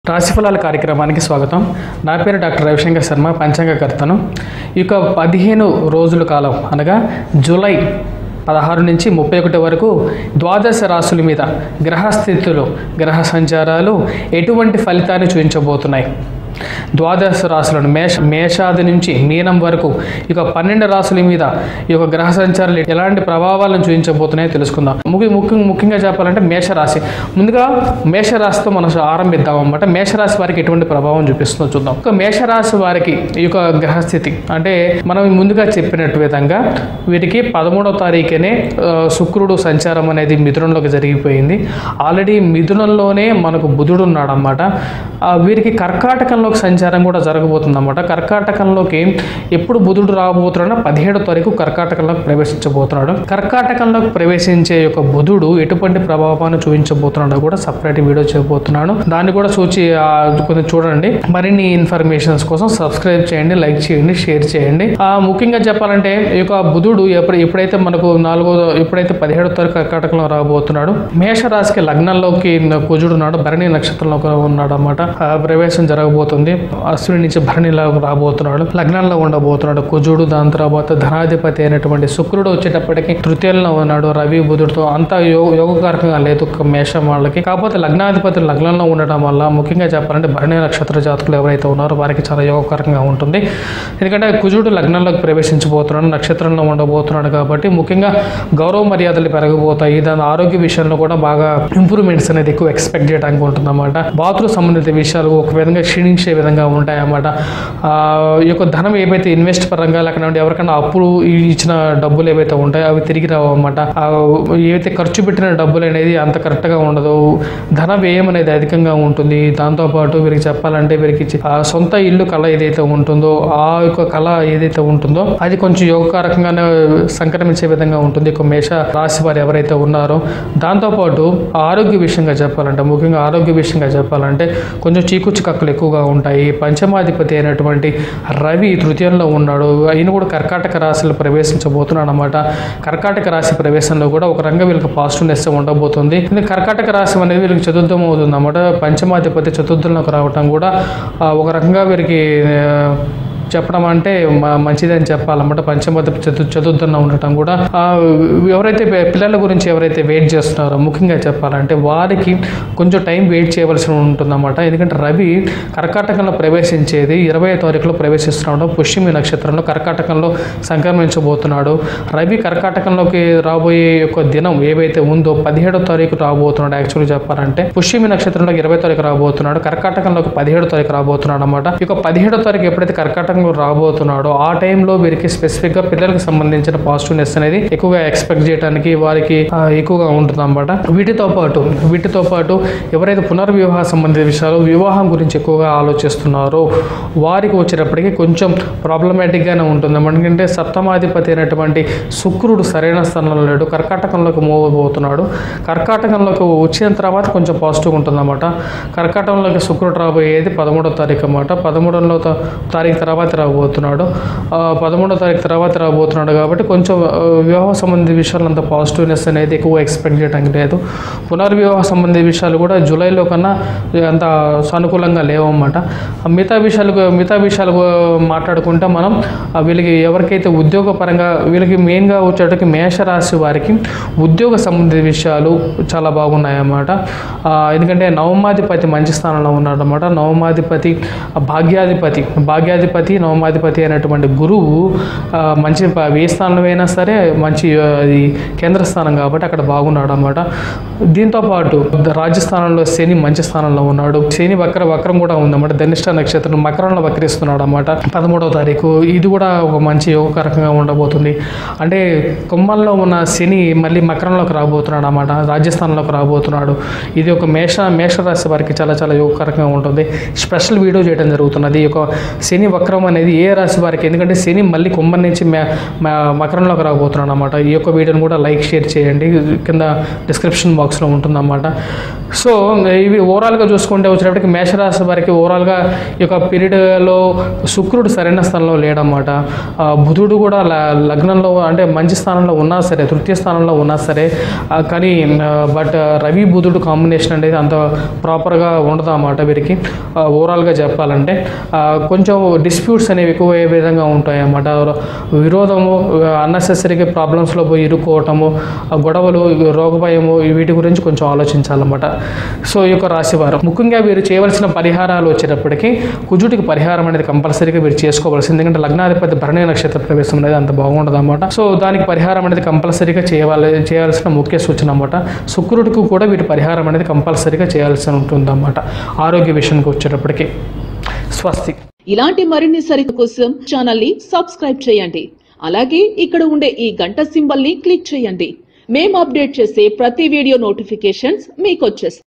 రాశిఫలాల కార్యక్రమానికి స్వాగతం నా పేరు డాక్టర్ రవిశంకర్ శర్మ పంచాంగకర్తను ఈ యొక్క పదిహేను రోజుల కాలం అనగా జూలై పదహారు నుంచి ముప్పై ఒకటి వరకు ద్వాదశ రాశుల మీద గ్రహస్థితులు గ్రహ సంచారాలు ఎటువంటి ఫలితాన్ని చూపించబోతున్నాయి ద్వాదశ రాశులను మేష మేషాది నుంచి మీనం వరకు ఇక పన్నెండు రాశుల మీద ఈ యొక్క గ్రహ సంచారాలు ఎలాంటి ప్రభావాలను చూపించబోతున్నాయో తెలుసుకుందాం ముఖ్య ముఖ్య ముఖ్యంగా చెప్పాలంటే మేషరాశి ముందుగా మేషరాశితో మనం ఆరంభిద్దాం అన్నమాట మేషరాశి వారికి ఎటువంటి ప్రభావం చూపిస్తుందో చూద్దాం ఒక మేషరాశి వారికి ఈ యొక్క గ్రహస్థితి అంటే మనం ముందుగా చెప్పినట్టు విధంగా వీరికి పదమూడవ తారీఖునే ఆ, శుక్రుడు సంచారం అనేది మిథునంలోకి జరిగిపోయింది ఆల్రెడీ మిథునంలోనే మనకు బుధుడు ఉన్నాడు అనమాట వీరికి కర్కాటకంలోకి సంచారం కూడా జరగబోతుంది అనమాట కర్కాటకంలోకి ఎప్పుడు బుధుడు రాబోతున్నాడో పదిహేడో తారీఖు కర్కాటకంలోకి ప్రవేశించబోతున్నాడు కర్కాటకంలోకి ప్రవేశించే యొక్క బుధుడు ఎటువంటి ప్రభావాన్ని చూపించబోతున్నాడో కూడా సపరేట్ వీడియో చేయబోతున్నాను దాన్ని కూడా చూచి ఆ, కొంచెం చూడండి మరిన్ని ఇన్ఫర్మేషన్స్ కోసం సబ్స్క్రైబ్ చేయండి లైక్ చేయండి షేర్ చేయండి ఆ, ముఖ్యంగా చెప్పాలంటే ఈ యొక్క బుధుడు ఎప్పుడు ఎప్పుడైతే మనకు నాలుగో ఎప్పుడైతే పదిహేడో తారీఖు కర్కాటకంలో రాబోతున్నాడు మేషరాశికి లగ్నంలోకి కుజుడు ఉన్నాడు భరణి నక్షత్రంలో ఉన్నాడు అనమాట ప్రవేశం జరగబోతుంది అశ్విని నుంచి భరణిలో రాబోతున్నాడు లగ్నంలో ఉండబోతున్నాడు కుజుడు దాని తర్వాత ధనాధిపతి అయినటువంటి శుక్రుడు వచ్చేటప్పటికి తృతీయంలో ఉన్నాడు రవి బుధుడితో అంత యో యోగకారకంగా లేదు ఒక మేషం వాళ్ళకి కాకపోతే లగ్నాధిపతి లగ్నంలో ఉండడం వల్ల ముఖ్యంగా చెప్పాలంటే భరణి నక్షత్ర జాతకులు ఎవరైతే ఉన్నారో వారికి చాలా యోగకరంగా ఉంటుంది ఎందుకంటే కుజుడు లగ్నంలోకి ప్రవేశించబోతున్నాడు నక్షత్రంలో ఉండబోతున్నాడు కాబట్టి ముఖ్యంగా గౌరవ మర్యాదలు పెరగబోతాయి దాని ఆరోగ్య విషయంలో కూడా బాగా ఇంప్రూవ్మెంట్స్ అనేది ఎక్కువ ఎక్స్పెక్ట్ చేయడానికి ఉంటుందన్నమాట బాత్రూమ్ సంబంధిత విషయాలు ఒక విధంగా క్షీణించే విధంగా ఉంటాయన్నమాట ఆ, ఈ యొక్క ధనం ఏవైతే ఇన్వెస్ట్ పరంగా లేకపోతే ఎవరికైనా అప్పులు ఇచ్చిన డబ్బులు ఏవైతే ఉంటాయో అవి తిరిగి రావు అన్నమాట ఆ, ఏవైతే ఖర్చు పెట్టిన డబ్బులు అనేది అంత కరెక్ట్గా ఉండదు ధన వ్యయం అనేది అధికంగా ఉంటుంది దాంతోపాటు వీరికి చెప్పాలంటే వీరికి చి- ఆ సొంత ఇల్లు కళ ఏదైతే ఉంటుందో ఆ యొక్క కళ ఏదైతే ఉంటుందో అది కొంచెం యోగకారకంగానే సంక్రమించే విధంగా ఉంటుంది ఒక మేష రాశి వారు ఎవరైతే ఉన్నారో దాంతోపాటు ఆరోగ్య విషయంగా చెప్పాలంటే ముఖ్యంగా ఆరోగ్య విషయంగా చెప్పాలంటే కొంచెం చీకుచ్చు కక్కలు ఎక్కువగా ఉంటాయి పంచమాధిపతి అయినటువంటి రవి తృతీయంలో ఉన్నాడు ఆయన కూడా కర్కాటక రాశిలో ప్రవేశించబోతున్నాడు అనమాట కర్కాటక రాశి ప్రవేశంలో కూడా ఒక రంగం వీళ్ళకి పాజిటివ్నెస్ ఉండబోతుంది ఇది కర్కాటక రాశి అనేది వీళ్ళకి చతుర్థం అవుతుంది అన్నమాట పంచమాధిపతి చతుర్థంలోకి రావటం కూడా ఆ, ఒక రకంగా వీరికి ఆ, చెప్పడం అంటే మ- మంచిదని చెప్పాలన్నమాట పంచమత చతు చతుర్థంలో ఉండటం కూడా ఆ, ఎవరైతే పి- పిల్లల గురించి ఎవరైతే వెయిట్ చేస్తున్నారో ముఖ్యంగా చెప్పాలంటే వారికి కొంచెం టైం వెయిట్ చేయవలసి ఉంటుందన్నమాట ఎందుకంటే రవి కర్కాటకంలో ప్రవేశించేది ఇరవై తారీఖులో ప్రవేశిస్తున్నాడు పుష్యమి నక్షత్రంలో కర్కాటకంలో సంక్రమించబోతున్నాడు రవి కర్కాటకంలోకి రాబోయే యొక్క దినం ఏవైతే ఉందో పదిహేడో తారీఖు రాబోతున్నాడు యాక్చువల్గా చెప్పాలంటే పుష్యమి నక్షత్రంలో ఇరవై తారీఖు రాబోతున్నాడు కర్కాటకంలోకి పదిహేడో తారీఖు రాబోతున్నాడు అనమాట ఇక పదిహేడో తారీఖు ఎప్పుడైతే కర్కాటకంలో రాబోతున్నాడో ఆ టైంలో వీరికి స్పెసిఫిక్ గా పిల్లలకు సంబంధించిన పాజిటివ్నెస్ అనేది ఎక్కువగా ఎక్స్పెక్ట్ చేయడానికి వారికి ఆ, ఎక్కువగా ఉంటుంది అనమాట వీటితో పాటు వీటితో పాటు ఎవరైతే పునర్వివాహ సంబంధిత విషయాలు వివాహం గురించి ఎక్కువగా ఆలోచిస్తున్నారో వారికి వచ్చేటప్పటికి కొంచెం ప్రాబ్లమాటిక్ గానే ఉంటుంది ఎందుకంటే సప్తమాధిపతి అయినటువంటి శుక్రుడు సరైన స్థానంలో లేడు కర్కాటకంలోకి మూవ్ అవుతున్నాడు కర్కాటకంలోకి వచ్చిన తర్వాత కొంచెం పాజిటివ్ ఉంటుందన్నమాట కర్కాటకంలోకి శుక్రుడు రాబోయేది పదమూడో తారీఖు అన్నమాట పదమూడో త- తారీఖు తర్వాత రాబోతున్నాడు ఆ, పదమూడో తారీఖు తర్వాత రాబోతున్నాడు కాబట్టి కొంచెం ఆ, వివాహ సంబంధిత విషయాలు అంత పాజిటివ్నెస్ అనేది ఎక్కువ ఎక్స్పెక్ట్ చేయడానికి లేదు పునర్వివాహ సంబంధిత విషయాలు కూడా జూలైలో కన్నా అంత సానుకూలంగా లేవన్నమాట ఆ మిగతా విషయాలు మిగతా విషయాలు మాట్లాడుకుంటే మనం ఆ వీళ్ళకి ఎవరికైతే ఉద్యోగపరంగా వీళ్ళకి మెయిన్గా వచ్చేటకి మేషరాశి వారికి ఉద్యోగ సంబంధిత విషయాలు చాలా బాగున్నాయి అన్నమాట ఆ, ఎందుకంటే నవమాధిపతి మంచి స్థానంలో ఉన్నాడు అనమాట నవమాధిపతి ఆ, భాగ్యాధిపతి భాగ్యాధిపతి నవమాధిపతి అయినటువంటి గురువు ఆ, మంచి ప- ఏ స్థానంలో అయినా సరే మంచి ఆ, అది కేంద్ర స్థానం కాబట్టి అక్కడ బాగున్నాడు అనమాట దీంతో పాటు రాజస్థానంలో శని మంచి స్థానంలో ఉన్నాడు శని వక్ర వక్రం కూడా ఉందన్నమాట ధనిష్ట నక్షత్రం మకరంలో వక్రిస్తున్నాడు అన్నమాట పదమూడవ తారీఖు ఇది కూడా ఒక మంచి యోగకరంగా ఉండబోతుంది అంటే కుంభంలో ఉన్న శని మళ్ళీ మకరంలోకి రాబోతున్నాడు అన్నమాట రాజస్థాన్లోకి రాబోతున్నాడు ఇది ఒక మేష మేషరాశి వారికి చాలా చాలా యోగకరంగా ఉంటుంది స్పెషల్ వీడియో చేయడం జరుగుతున్నది ఈ యొక్క శని వక్రం యోగం అనేది ఏ రాశి వారికి ఎందుకంటే శని మళ్ళీ కుంభం నుంచి మ- మ- మకరంలోకి రాబోతున్నాడు అనమాట ఈ యొక్క వీడియోని కూడా లైక్ షేర్ చేయండి కింద డిస్క్రిప్షన్ బాక్స్లో ఉంటుందన్నమాట సో ఇవి ఓవరాల్గా చూసుకుంటే వచ్చేటప్పటికి మేషరాశి వారికి ఓవరాల్గా ఈ యొక్క పీరియడ్లో శుక్రుడు సరైన స్థానంలో లేడన్నమాట ఆ, బుధుడు కూడా ల- లగ్నంలో అంటే మంచి స్థానంలో ఉన్నా సరే తృతీయ స్థానంలో ఉన్నా సరే ఆ, కానీ బట్ రవి బుధుడు కాంబినేషన్ అనేది అంత ప్రాపర్గా ఉండదు అన్నమాట వీరికి ఆ, ఓవరాల్గా చెప్పాలంటే ఆ, కొంచెం డిస్ప్యూట్స్ అనేవి ఎక్కువ ఏ విధంగా ఉంటాయి అన్నమాట విరోధము అన్నెసెసరీగా ప్రాబ్లమ్స్లో పోయి ఇరుక్కోవటము ఆ గొడవలు రోగభయము వీటి గురించి కొంచెం ఆలోచించాలన్నమాట సో ఈ యొక్క రాశివారం ముఖ్యంగా వీరు చేయవలసిన పరిహారాలు వచ్చేటప్పటికి కుజుడికి పరిహారం అనేది కంపల్సరీగా వీరు చేసుకోవాల్సింది ఎందుకంటే లగ్నాధిపతి భరణి నక్షత్ర ప్రవేశం అనేది అంత బాగుండదు అనమాట సో దానికి పరిహారం అనేది కంపల్సరీగా చేయాలి చేయాల్సిన ముఖ్య సూచన అనమాట శుక్రుడికి కూడా వీటి పరిహారం అనేది కంపల్సరీగా చేయాల్సి ఉంటుందన్నమాట ఆరోగ్య విషయానికి వచ్చేటప్పటికి స్వస్తి ఇలాంటి మరిన్ని సరిత కోసం ఛానల్ ని సబ్స్క్రైబ్ చేయండి అలాగే ఇక్కడ ఉండే ఈ గంట సింబల్ ని క్లిక్ చేయండి మేము అప్డేట్ చేసే ప్రతి వీడియో నోటిఫికేషన్స్ మీకు వచ్చేస్తాయి